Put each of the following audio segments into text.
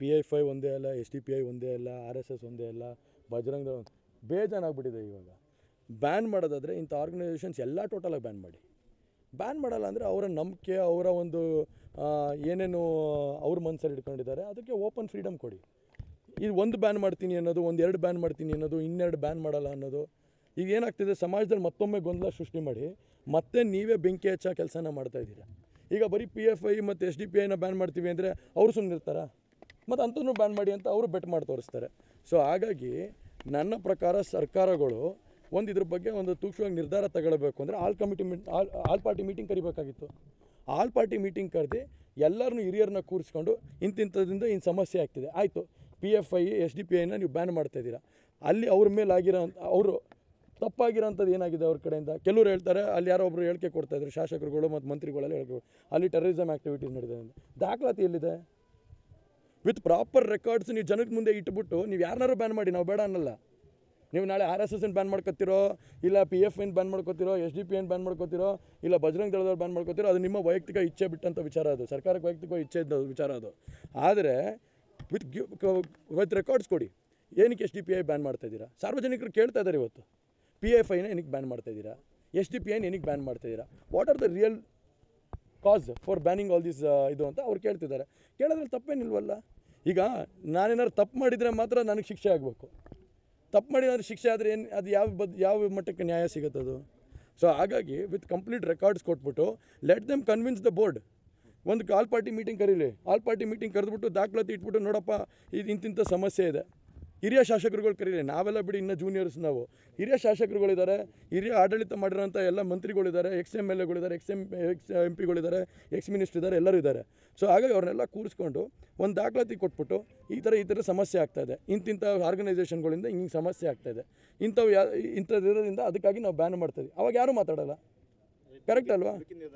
P I five ಒಂದೇ ಅಲ್ಲ S D P I ಒಂದೇ ಅಲ್ಲ ಆರ್ ಎಸ್ ಎಸ್ ಒಂದೇ ಅಲ್ಲ ಬಜರಂಗ ದಳ ಬೇಜಾನಾಗ್ಬಿಟ್ಟಿದೆ ಇವಾಗ ಬ್ಯಾನ್ ಮಾಡೋದಾದರೆ ಇಂಥ ಆರ್ಗನೈಸೇಷನ್ಸ್ ಎಲ್ಲ ಟೋಟಲಾಗಿ ಬ್ಯಾನ್ ಮಾಡಿ ಬ್ಯಾನ್ ಮಾಡಲ್ಲ ಅಂದರೆ ಅವರ ನಂಬಿಕೆ ಅವರ ಒಂದು ಆ, ಏನೇನು ಅವ್ರ ಮನಸ್ಸಲ್ಲಿ ಇಟ್ಕೊಂಡಿದ್ದಾರೆ ಅದಕ್ಕೆ ಓಪನ್ ಫ್ರೀಡಮ್ ಕೊಡಿ ಇದು ಒಂದು ಬ್ಯಾನ್ ಮಾಡ್ತೀನಿ ಅನ್ನೋದು ಒಂದು ಎರಡು ಬ್ಯಾನ್ ಮಾಡ್ತೀನಿ ಅನ್ನೋದು ಇನ್ನೆರಡು ಬ್ಯಾನ್ ಮಾಡಲ್ಲ ಅನ್ನೋದು ಈಗ ಏನಾಗ್ತಿದೆ ಸಮಾಜದಲ್ಲಿ ಮತ್ತೊಮ್ಮೆ ಗೊಂದಲ ಸೃಷ್ಟಿ ಮಾಡಿ ಮತ್ತೆ ನೀವೇ ಬೆಂಕಿ ಹಚ್ಚೋ ಕೆಲಸನ ಮಾಡ್ತಾ ಇದ್ದೀರಾ ಈಗ ಬರೀ ಪಿ ಎಫ್ ಐ ಮತ್ತು ಎಸ್ ಡಿ ಪಿ ಐನ ಬ್ಯಾನ್ ಮಾಡ್ತೀವಿ ಅಂದರೆ ಅವರು ಸುಮ್ಮನೆ ಇರ್ತಾರಾ ಮತ್ತು ಅಂಥದ್ದು ಬ್ಯಾನ್ ಮಾಡಿ ಅಂತ ಅವರು ಬೆಟ್ ಮಾಡಿ ತೋರಿಸ್ತಾರೆ ಸೊ ಹಾಗಾಗಿ ನನ್ನ ಪ್ರಕಾರ ಸರ್ಕಾರಗಳು ಒಂದು ಇದ್ರ ಬಗ್ಗೆ ಒಂದು ಸೂಕ್ಷ್ಮವಾಗಿ ನಿರ್ಧಾರ ತಗೊಳ್ಬೇಕು ಅಂದರೆ all committee meet all all party meeting ಕರಿಬೇಕಾಗಿತ್ತು ಆಲ್ ಪಾರ್ಟಿ ಮೀಟಿಂಗ್ ಕರೆದು ಎಲ್ಲರನ್ನೂ ಹಿರಿಯರನ್ನ ಕೂರಿಸ್ಕೊಂಡು ಇಂತಿಂಥದ್ರಿಂದ ಇನ್ನು ಸಮಸ್ಯೆ ಆಗ್ತಿದೆ ಆಯಿತು P F I S D P ಐನ ನೀವು ಬ್ಯಾನ್ ಮಾಡ್ತಾ ಇದ್ದೀರಾ ಅಲ್ಲಿ ಅವ್ರ ಮೇಲೆ ಆಗಿರೋ ಅವರು ತಪ್ಪಾಗಿರೋಂಥದ್ದು ಏನಾಗಿದೆ ಅವ್ರ ಕಡೆಯಿಂದ ಕೆಲವರು ಹೇಳ್ತಾರೆ ಅಲ್ಲಿ ಯಾರೋ ಒಬ್ಬರು ಹೇಳಿಕೆ ಕೊಡ್ತಾ ಇದ್ರು ಶಾಸಕರುಗಳು ಮತ್ತು ಮಂತ್ರಿಗಳೆಲ್ಲ ಹೇಳಿಕೆ ಅಲ್ಲಿ ಟೆರರಿಸಮ್ ಆ್ಯಕ್ಟಿವಿಟೀಸ್ ನಡೀತದೆ ಅಂತ ದಾಖಲಾತಿ ಎಲ್ಲಿದೆ ವಿತ್ ಪ್ರಾಪರ್ ರೆಕಾರ್ಡ್ಸ್ ನೀವು ಜನಕ್ಕೆ ಮುಂದೆ ಇಟ್ಬಿಟ್ಟು ನೀವು ಯಾರನ್ನಾರು ಬ್ಯಾನ್ ಮಾಡಿ ನಾವು ಬೇಡ ಅನ್ನಲ್ಲ ನೀವು ನಾಳೆ ಆರ್ ಎಸ್ ಎಸ್ ಬ್ಯಾನ್ ಮಾಡ್ಕೊತಿರೋ ಇಲ್ಲ ಪಿ ಎಫ್ ಎನ್ ಬ್ಯಾನ್ ಮಾಡ್ಕೋತಿರೋ S D P N ban ಮಾಡ್ಕೋತಿರೋ ಇಲ್ಲ ಬಜರಂಗ ದಳದವ್ರು ಬ್ಯಾನ್ ಮಾಡ್ಕೋತಿರೋ ಅದು ನಿಮ್ಮ ವೈಯಕ್ತಿಕ ಇಚ್ಛೆ ಬಿಟ್ಟಂಥ ವಿಚಾರ ಅದು ಸರ್ಕಾರಕ್ಕೆ ವೈಯಕ್ತಿಕ ಇಚ್ಛೆ ಇದ್ದ ವಿಚಾರ ಅದು ಆದರೆ ವಿತ್ ವಿತ್ ರೆಕಾರ್ಡ್ಸ್ ಕೊಡಿ ಏನಕ್ಕೆ S D P I ban ಮಾಡ್ತಾ ಇದ್ದೀರಾ ಸಾರ್ವಜನಿಕರು ಕೇಳ್ತಾ ಇದ್ದಾರೆ ಇವತ್ತು ಪಿ ಎಫ್ ಐನ ಏನಕ್ಕೆ ಬ್ಯಾನ್ ಮಾಡ್ತಾ ಇದ್ದೀರಾ ಎಸ್ ಡಿ ಪಿ ಐನ ಏನಕ್ಕೆ ಬ್ಯಾನ್ ಮಾಡ್ತಾ ಇದ್ದೀರಾ what are the real cause for banning all this ಇದು ಅಂತ ಅವ್ರು ಕೇಳ್ತಿದ್ದಾರೆ ಕೇಳೋದ್ರಲ್ಲಿ ತಪ್ಪೇನಿಲ್ವಲ್ಲ ಈಗ ನಾನೇನಾದ್ರು ತಪ್ಪು ಮಾಡಿದರೆ ಮಾತ್ರ ನನಗೆ ಶಿಕ್ಷೆ ಆಗಬೇಕು ತಪ್ಪು ಮಾಡಿದ್ರೆ ಶಿಕ್ಷೆ ಆದರೆ ಏನು ಅದು ಯಾವ ಬದ್ ಯಾವ ಮಟ್ಟಕ್ಕೆ ನ್ಯಾಯ ಸಿಗುತ್ತದು ಸೊ ಹಾಗಾಗಿ ವಿತ್ ಕಂಪ್ಲೀಟ್ ರೆಕಾರ್ಡ್ಸ್ ಕೊಟ್ಬಿಟ್ಟು let them convince the board ಒಂದು ಆಲ್ ಪಾರ್ಟಿ ಮೀಟಿಂಗ್ ಕರೀಲಿ ಆಲ್ ಪಾರ್ಟಿ ಮೀಟಿಂಗ್ ಕರೆದ್ಬಿಟ್ಟು ದಾಖಲಾತಿ ಇಟ್ಬಿಟ್ಟು ನೋಡಪ್ಪ ಇದು ಇಂತಿಂಥ ಸಮಸ್ಯೆ ಇದೆ ಹಿರಿಯ ಶಾಸಕರುಗಳು ಕರೀಲಿ ನಾವೆಲ್ಲ ಬಿಡಿ ಇನ್ನೂ ಜೂನಿಯರ್ಸ್ ನಾವು ಹಿರಿಯ ಶಾಸಕರುಗಳಿದ್ದಾರೆ ಹಿರಿಯ ಆಡಳಿತ ಮಾಡಿರೋಂಥ ಎಲ್ಲ ಮಂತ್ರಿಗಳಿದ್ದಾರೆ ಎಕ್ಸ್ ಎಮ್ ಎಲ್ ಎಗಳಿದ್ದಾರೆ ಎಕ್ಸ್ ಎಮ್ ಎಕ್ಸ್ ಎಂ ಪಿಗಳಿದ್ದಾರೆ ಎಕ್ಸ್ ಮಿನಿಸ್ಟರ್ ಇದ್ದಾರೆ ಎಲ್ಲರೂ ಇದ್ದಾರೆ ಸೊ ಹಾಗಾಗಿ ಅವ್ರನ್ನೆಲ್ಲ ಕೂರಿಸ್ಕೊಂಡು ಒಂದು ದಾಖಲಾತಿ ಕೊಟ್ಬಿಟ್ಟು ಈ ಥರ ಈ ಥರ ಸಮಸ್ಯೆ ಆಗ್ತಾಯಿದೆ ಇಂತಿಂಥ ಆರ್ಗನೈಸೇಷನ್ಗಳಿಂದ ಹಿಂಗೆ ಸಮಸ್ಯೆ ಆಗ್ತಾಯಿದೆ ಇಂಥವು ಯಾ ಇಂಥದ್ದಿರೋದ್ರಿಂದ ಅದಕ್ಕಾಗಿ ನಾವು ಬ್ಯಾನ್ ಮಾಡ್ತೀವಿ ಅವಾಗ ಯಾರೂ ಮಾತಾಡಲ್ಲ ಕರೆಕ್ಟ್ ಅಲ್ವಾ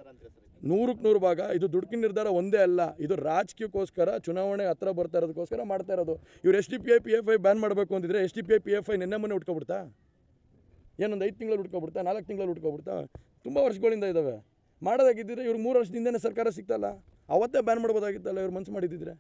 ನೂರಕ್ಕೆ ನೂರು ಭಾಗ ಇದು ದುಡುಕಿನ ನಿರ್ಧಾರ ಒಂದೇ ಅಲ್ಲ ಇದು ರಾಜಕೀಯಕ್ಕೋಸ್ಕರ ಚುನಾವಣೆ ಹತ್ರ ಬರ್ತಾ ಇರೋದಕ್ಕೋಸ್ಕರ ಮಾಡ್ತಾ ಇರೋದು ಇವ್ರು S D P I P F I ban ಮಾಡಬೇಕು ಅಂತಿದ್ರೆ S D P I P F I ನಿನ್ನೆ ಮೊನ್ನೆ ಉಟ್ಕೊಬಿಡ್ತಾ ಏನೊಂದು ಐದು ತಿಂಗಳಲ್ಲಿ ಉಟ್ಕೊಬಿಡ್ತಾ ನಾಲ್ಕು ತಿಂಗಳಲ್ಲಿ ಉಟ್ಕೊಬಿಡ್ತಾ ತುಂಬ ವರ್ಷಗಳಿಂದ ಇದ್ದಾವೆ ಮಾಡೋದಾಗಿದ್ದರೆ ಇವ್ರು ಮೂರು ವರ್ಷದಿಂದನೇ ಸರ್ಕಾರ ಸಿಗ್ತಲ್ಲ ಅವತ್ತೇ ಬ್ಯಾನ್ ಮಾಡ್ಬೋದಾಗಿತ್ತಲ್ಲ ಇವ್ರು ಮನ್ಸು ಮಾಡಿದ್ದಿದ್ರೆ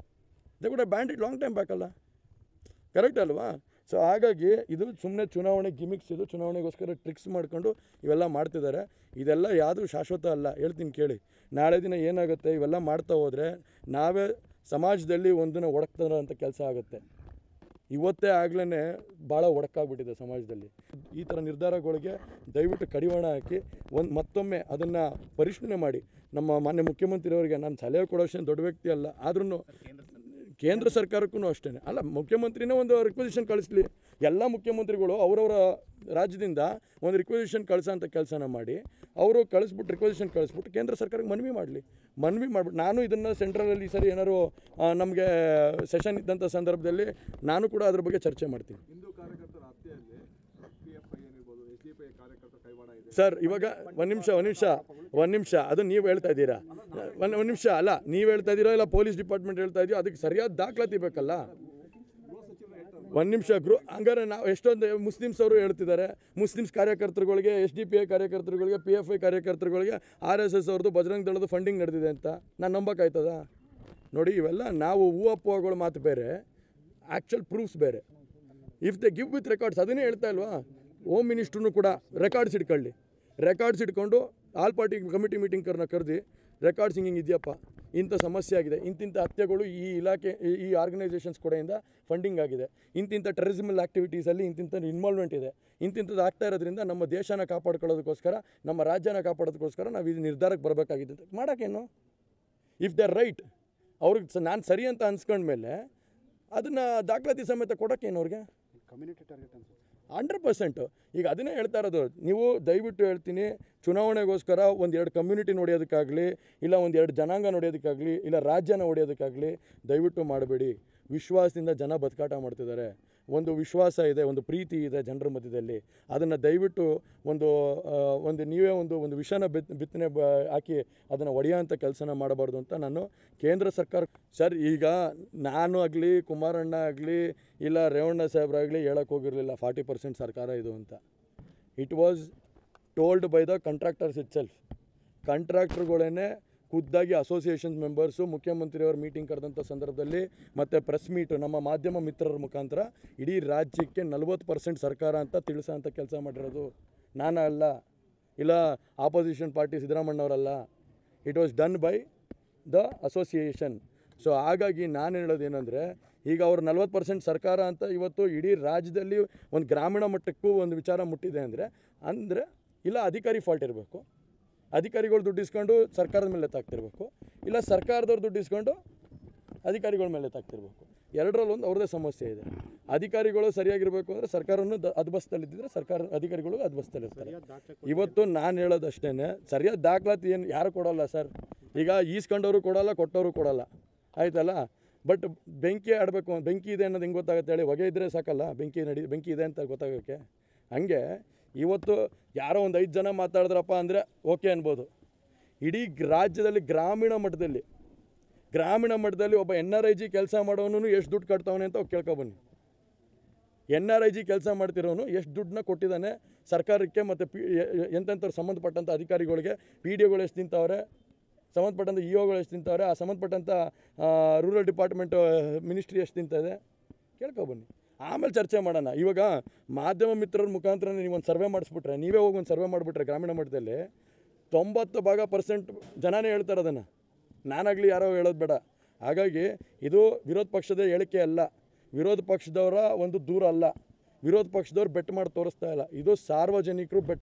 ದೇ ಕೂಡ ಬ್ಯಾಂಡ್ ಇಟ್ ಲಾಂಗ್ ಟೈಮ್ ಬೇಕಲ್ಲ ಕರೆಕ್ಟ್ ಅಲ್ವಾ ಸೊ ಹಾಗಾಗಿ ಇದು ಸುಮ್ಮನೆ ಚುನಾವಣೆ ಗಿಮಿಕ್ಸ್ ಇದು ಚುನಾವಣೆಗೋಸ್ಕರ ಟ್ರಿಕ್ಸ್ ಮಾಡ್ಕೊಂಡು ಇವೆಲ್ಲ ಮಾಡ್ತಿದ್ದಾರೆ ಇದೆಲ್ಲ ಯಾವುದು ಶಾಶ್ವತ ಅಲ್ಲ ಹೇಳ್ತೀನಿ ಕೇಳಿ ನಾಳೆ ದಿನ ಏನಾಗುತ್ತೆ ಇವೆಲ್ಲ ಮಾಡ್ತಾ ಹೋದರೆ ನಾವೇ ಸಮಾಜದಲ್ಲಿ ಒಂದನ್ನು ಒಡಕ್ತಾರಂಥ ಕೆಲಸ ಆಗುತ್ತೆ ಇವತ್ತೇ ಆಗ್ಲೇ ಭಾಳ ಒಡಕಾಗ್ಬಿಟ್ಟಿದೆ ಸಮಾಜದಲ್ಲಿ ಈ ಥರ ನಿರ್ಧಾರಗಳಿಗೆ ದಯವಿಟ್ಟು ಕಡಿವಾಣ ಹಾಕಿ ಒಂದು ಮತ್ತೊಮ್ಮೆ ಅದನ್ನು ಪರಿಶೀಲನೆ ಮಾಡಿ ನಮ್ಮ ಮಾನ್ಯ ಮುಖ್ಯಮಂತ್ರಿಯವರಿಗೆ ನಾನು ಸಲಹೆ ಕೊಡೋಷ್ಟು ದೊಡ್ಡ ವ್ಯಕ್ತಿ ಅಲ್ಲ ಆದ್ರೂ ಕೇಂದ್ರ ಸರ್ಕಾರಕ್ಕೂ ಅಷ್ಟೇ ಅಲ್ಲ ಮುಖ್ಯಮಂತ್ರಿನೇ ಒಂದು ರಿಕ್ವೆಸಿಷನ್ ಕಳಿಸ್ಲಿ ಎಲ್ಲ ಮುಖ್ಯಮಂತ್ರಿಗಳು ಅವರವರ ರಾಜ್ಯದಿಂದ ಒಂದು ರಿಕ್ವೆಸಿಷನ್ ಕಳಿಸೋಂಥ ಕೆಲಸನ ಮಾಡಿ ಅವರು ಕಳಿಸ್ಬಿಟ್ಟು ರಿಕ್ವೆಸಿಷನ್ ಕಳಿಸ್ಬಿಟ್ಟು ಕೇಂದ್ರ ಸರ್ಕಾರಕ್ಕೆ ಮನವಿ ಮಾಡಲಿ ಮನವಿ ಮಾಡ್ಬಿಟ್ಟು ನಾನು ಇದನ್ನು ಸೆಂಟ್ರಲಲ್ಲಿ ಈ ಸರಿ ಏನಾದ್ರು ನಮಗೆ ಸೆಷನ್ ಇದ್ದಂಥ ಸಂದರ್ಭದಲ್ಲಿ ನಾನು ಕೂಡ ಅದ್ರ ಬಗ್ಗೆ ಚರ್ಚೆ ಮಾಡ್ತೀನಿ ಹಿಂದೂ ಕಾರ್ಯಕರ್ತರ ಹತ್ಯೆಯಲ್ಲಿ ಪಿ ಎಫ್ ಐ ಏನಿರ್ಬೋದು ಎಸ್ ಡಿ ಪಿ ಐ ಕಾರ್ಯಕರ್ತರ ಕೈವಾಡ ಇದೆ ಸರ್ ಇವಾಗ ಒಂದು ನಿಮಿಷ ಒಂದು ನಿಮಿಷ ಒಂದು ನಿಮಿಷ ಅದು ನೀವು ಹೇಳ್ತಾ ಇದ್ದೀರಾ ಒಂದು ಒಂದು ನಿಮಿಷ ಅಲ್ಲ ನೀವು ಹೇಳ್ತಾ ಇದ್ದೀರಾ ಇಲ್ಲ ಪೊಲೀಸ್ ಡಿಪಾರ್ಟ್ಮೆಂಟ್ ಹೇಳ್ತಾ ಇದೆಯೋ ಅದಕ್ಕೆ ಸರಿಯಾದ ದಾಖಲಾತಿ ಬೇಕಲ್ಲ ಒಂದು ನಿಮಿಷ ಗ್ರೂ ಹಂಗಾರೆ ನಾವು ಎಷ್ಟೊಂದು ಮುಸ್ಲಿಮ್ಸ್ ಅವರು ಹೇಳ್ತಿದ್ದಾರೆ ಮುಸ್ಲಿಮ್ಸ್ ಕಾರ್ಯಕರ್ತರುಗಳಿಗೆ ಎಸ್ ಡಿ ಪಿ ಐ ಕಾರ್ಯಕರ್ತರುಗಳಿಗೆ ಪಿ ಎಫ್ ಐ ಕಾರ್ಯಕರ್ತರುಗಳಿಗೆ ಆರ್ ಎಸ್ ಎಸ್ ಅವ್ರದ್ದು ಬಜರಂಗ ದಳದ ಫಂಡಿಂಗ್ ನಡೆದಿದೆ ಅಂತ ನಾನು ನಂಬಕ್ಕಾಯ್ತದ ನೋಡಿ ಇವೆಲ್ಲ ನಾವು ಹೂ ಅಪ್ಪುವಗಳ ಮಾತು ಬೇರೆ ಆ್ಯಕ್ಚುಲ್ ಪ್ರೂಫ್ಸ್ ಬೇರೆ if they give with records ಅದನ್ನೇ ಹೇಳ್ತಾ ಇಲ್ವಾ ಹೋಮ್ ಮಿನಿಸ್ಟ್ರೂ ಕೂಡ ರೆಕಾರ್ಡ್ಸ್ ಇಟ್ಕೊಳ್ಳಿ ರೆಕಾರ್ಡ್ಸ್ ಇಟ್ಕೊಂಡು ಆಲ್ ಪಾರ್ಟಿ ಕಮಿಟಿ ಮೀಟಿಂಗ್ಕರನ್ನ ಕರೆದು ರೆಕಾರ್ಡ್ಸ್ ಹಿಂಗೆ ಹಿಂಗೆ ಇದೆಯಪ್ಪ ಇಂಥ ಸಮಸ್ಯೆ ಆಗಿದೆ ಇಂತಿಂಥ ಹತ್ಯೆಗಳು ಈ ಇಲಾಖೆ ಈ- ಈ ಆರ್ಗನೈಸೇಷನ್ಸ್ ಕಡೆಯಿಂದ ಫಂಡಿಂಗ್ ಆಗಿದೆ ಇಂತಿಂಥ ಟೆರರಿಸಮಲ್ ಆ್ಯಕ್ಟಿವಿಟೀಸಲ್ಲಿ ಇಂತಿಂಥ ಇನ್ವಾಲ್ವ್ಮೆಂಟ್ ಇದೆ ಇಂತಿಂಥದ್ದು ಆಗ್ತಾ ಇರೋದ್ರಿಂದ ನಮ್ಮ ದೇಶನ ಕಾಪಾಡ್ಕೊಳ್ಳೋದಕ್ಕೋಸ್ಕರ ನಮ್ಮ ರಾಜ್ಯನ ಕಾಪಾಡೋದಕ್ಕೋಸ್ಕರ ನಾವು ಇದು ನಿರ್ಧಾರಕ್ಕೆ ಬರಬೇಕಾಗಿದೆ ಅಂತ ಮಾಡೋಕ್ಕೇನು ಇಫ್ ದ ರೈಟ್ ಅವ್ರಿಗೆ ನಾನು ಸರಿ ಅಂತ ಅನ್ಸ್ಕೊಂಡ್ಮೇಲೆ ಅದನ್ನು ದಾಖಲಾತಿ ಸಮೇತ ಕೊಡೋಕ್ಕೇನು ಅವ್ರಿಗೆ ಕಮ್ಯುನಿಟಿ ಟಾರ್ಗೆಟ್ ಅನ್ಸುತ್ತೆ ಹಂಡ್ರೆಡ್ ಪರ್ಸೆಂಟು ಈಗ ಅದನ್ನೇ ಹೇಳ್ತಾ ಇರೋದು ನೀವು ದಯವಿಟ್ಟು ಹೇಳ್ತೀನಿ ಚುನಾವಣೆಗೋಸ್ಕರ ಒಂದು ಎರಡು ಕಮ್ಯುನಿಟಿ ನೋಡೋದಕ್ಕಾಗಲಿ ಇಲ್ಲ ಒಂದು ಎರಡು ಜನಾಂಗ ನೋಡೋದಕ್ಕಾಗಲಿ ಇಲ್ಲ ರಾಜ್ಯನ ಹೊಡೆಯೋದಕ್ಕಾಗಲಿ ದಯವಿಟ್ಟು ಮಾಡಬೇಡಿ ವಿಶ್ವಾಸದಿಂದ ಜನ ಬದುಕಾಟ ಮಾಡ್ತಿದ್ದಾರೆ ಒಂದು ವಿಶ್ವಾಸ ಇದೆ ಒಂದು ಪ್ರೀತಿ ಇದೆ ಜನರ ಮಧ್ಯದಲ್ಲಿ ಅದನ್ನು ದಯವಿಟ್ಟು ಒಂದು ಆ, ಒಂದು ನೀವೇ ಒಂದು ಒಂದು ವಿಷನ ಬಿತ್ ಬಿತ್ತನೆ ಬ ಹಾಕಿ ಅದನ್ನು ಒಡೆಯೋಂಥ ಕೆಲಸನ ಮಾಡಬಾರ್ದು ಅಂತ ನಾನು ಕೇಂದ್ರ ಸರ್ಕಾರ ಸರ್ ಈಗ ನಾನು ಆಗಲಿ ಕುಮಾರಣ್ಣ ಆಗಲಿ ಇಲ್ಲ ರೇವಣ್ಣ ಸಾಹೇಬ್ರಾಗಲಿ ಹೇಳಕ್ಕೆ ಹೋಗಿರಲಿಲ್ಲ ಫಾರ್ಟಿ ಪರ್ಸೆಂಟ್ ಸರ್ಕಾರ ಇದು ಅಂತ it was told by the contractors itself ಕಂಟ್ರಾಕ್ಟರ್ಗಳೇ ಖುದ್ದಾಗಿ ಅಸೋಸಿಯೇಷನ್ ಮೆಂಬರ್ಸು ಮುಖ್ಯಮಂತ್ರಿಯವರು ಮೀಟಿಂಗ್ ಕರೆದಂಥ ಸಂದರ್ಭದಲ್ಲಿ ಮತ್ತು ಪ್ರೆಸ್ ಮೀಟು ನಮ್ಮ ಮಾಧ್ಯಮ ಮಿತ್ರರ ಮುಖಾಂತರ ಇಡೀ ರಾಜ್ಯಕ್ಕೆ ನಲ್ವತ್ತು ಪರ್ಸೆಂಟ್ ಸರ್ಕಾರ ಅಂತ ತಿಳಿಸೋ ಅಂಥ ಕೆಲಸ ಮಾಡಿರೋದು ನಾನು ಅಲ್ಲ ಇಲ್ಲ ಆಪೋಸಿಷನ್ ಪಾರ್ಟಿ ಸಿದ್ದರಾಮಣ್ಣವರಲ್ಲ it was done by the association so ಹಾಗಾಗಿ ನಾನು ಹೇಳೋದೇನೆಂದರೆ ಈಗ ಅವ್ರು ನಲ್ವತ್ತು ಪರ್ಸೆಂಟ್ ಸರ್ಕಾರ ಅಂತ ಇವತ್ತು ಇಡೀ ರಾಜ್ಯದಲ್ಲಿ ಒಂದು ಗ್ರಾಮೀಣ ಮಟ್ಟಕ್ಕೂ ಒಂದು ವಿಚಾರ ಮುಟ್ಟಿದೆ ಅಂದರೆ ಅಂದರೆ ಇಲ್ಲ ಅಧಿಕಾರಿ ಫಾಲ್ಟ್ ಇರಬೇಕು ಅಧಿಕಾರಿಗಳು ದುಡ್ಡು ಇಸ್ಕೊಂಡು ಸರ್ಕಾರದ ಮೇಲೆ ತಾಕ್ತಿರ್ಬೇಕು ಇಲ್ಲ ಸರ್ಕಾರದವ್ರು ದುಡ್ಡು ಇಸ್ಕೊಂಡು ಅಧಿಕಾರಿಗಳ ಮೇಲೆ ತಾಕ್ತಿರ್ಬೇಕು ಎರಡರಲ್ಲಿ ಒಂದು ಅವ್ರದ್ದೇ ಸಮಸ್ಯೆ ಇದೆ ಅಧಿಕಾರಿಗಳು ಸರಿಯಾಗಿರಬೇಕು ಅಂದರೆ ಸರ್ಕಾರವನ್ನು ದ ಅದ್ಬಸ್ತಲ್ಲಿದ್ದರೆ ಸರ್ಕಾರ ಅಧಿಕಾರಿಗಳು ಅದ್ಬಸ್ತಲ್ಲಿರ್ತಾರೆ ಇವತ್ತು ನಾನು ಹೇಳೋದಷ್ಟೇ ಸರಿಯಾದ ದಾಖಲಾತಿ ಏನು ಯಾರು ಕೊಡೋಲ್ಲ ಸರ್ ಈಗ ಈಸ್ಕೊಂಡವರು ಕೊಡೋಲ್ಲ ಕೊಟ್ಟವರು ಕೊಡೋಲ್ಲ ಆಯ್ತಲ್ಲ ಬಟ್ ಬೆಂಕಿ ಆಡಬೇಕು ಬೆಂಕಿ ಇದೆ ಅನ್ನೋದು ಹೆಂಗೆ ಗೊತ್ತಾಗುತ್ತೆ ಹೇಳಿ ಹೊಗೆ ಇದ್ದರೆ ಸಾಕಲ್ಲ ಬೆಂಕಿ ನಡಿ ಬೆಂಕಿ ಇದೆ ಅಂತ ಗೊತ್ತಾಗೋಕ್ಕೆ ಹಂಗೆ ಇವತ್ತು ಯಾರೋ ಒಂದು ಐದು ಜನ ಮಾತಾಡಿದ್ರಪ್ಪ ಅಂದರೆ ಓಕೆ ಅನ್ಬೋದು ಇಡೀ ರಾಜ್ಯದಲ್ಲಿ ಗ್ರಾಮೀಣ ಮಟ್ಟದಲ್ಲಿ ಗ್ರಾಮೀಣ ಮಟ್ಟದಲ್ಲಿ ಒಬ್ಬ ಎನ್ ಆರ್ ಐ ಜಿ ಕೆಲಸ ಮಾಡೋನು ಎಷ್ಟು ದುಡ್ಡು ಕಟ್ತಾವನೆ ಅಂತ ಕೇಳ್ಕೊಬನ್ನಿ ಎನ್ ಆರ್ ಐ ಜಿ ಕೆಲಸ ಮಾಡ್ತಿರೋನು ಎಷ್ಟು ದುಡ್ಡನ್ನ ಕೊಟ್ಟಿದ್ದಾನೆ ಸರ್ಕಾರಕ್ಕೆ ಮತ್ತು ಪಿ ಎಂತೆಂಥವ್ರು ಸಂಬಂಧಪಟ್ಟಂಥ ಅಧಿಕಾರಿಗಳಿಗೆ ಪಿ ಡಿ ಒಗಳು ಎಷ್ಟು ತಿಂತವ್ರೆ ಸಂಬಂಧಪಟ್ಟಂಥ ಇ ಒಗಳು ಎಷ್ಟು ತಿಂತವ್ರೆ ಆ ಸಂಬಂಧಪಟ್ಟಂಥ ರೂರಲ್ ಡಿಪಾರ್ಟ್ಮೆಂಟ್ ಮಿನಿಸ್ಟ್ರಿ ಎಷ್ಟು ತಿಂತದೆ ಕೇಳ್ಕೊಬನ್ನಿ ಆಮೇಲೆ ಚರ್ಚೆ ಮಾಡೋಣ ಇವಾಗ ಮಾಧ್ಯಮ ಮಿತ್ರರ ಮುಖಾಂತರ ನೀವು ಒಂದು ಸರ್ವೆ ಮಾಡಿಸ್ಬಿಟ್ರೆ ನೀವೇ ಹೋಗಿ ಒಂದು ಸರ್ವೆ ಮಾಡಿಬಿಟ್ರೆ ಗ್ರಾಮೀಣ ಮಟ್ಟದಲ್ಲಿ ತೊಂಬತ್ತು ಭಾಗ ಪರ್ಸೆಂಟ್ ಜನನೇ ಹೇಳ್ತಾರೆ ಅದನ್ನು ನಾನಾಗಲಿ ಯಾರೋ ಹೇಳೋದು ಬೇಡ ಹಾಗಾಗಿ ಇದು ವಿರೋಧ ಪಕ್ಷದ ಹೇಳಿಕೆ ಅಲ್ಲ ವಿರೋಧ ಪಕ್ಷದವರ ಒಂದು ದೂರ ಅಲ್ಲ ವಿರೋಧ ಪಕ್ಷದವ್ರು ಬೆಟ್ ಮಾಡಿ ತೋರಿಸ್ತಾ ಇಲ್ಲ ಇದು ಸಾರ್ವಜನಿಕರು ಬೆಟ್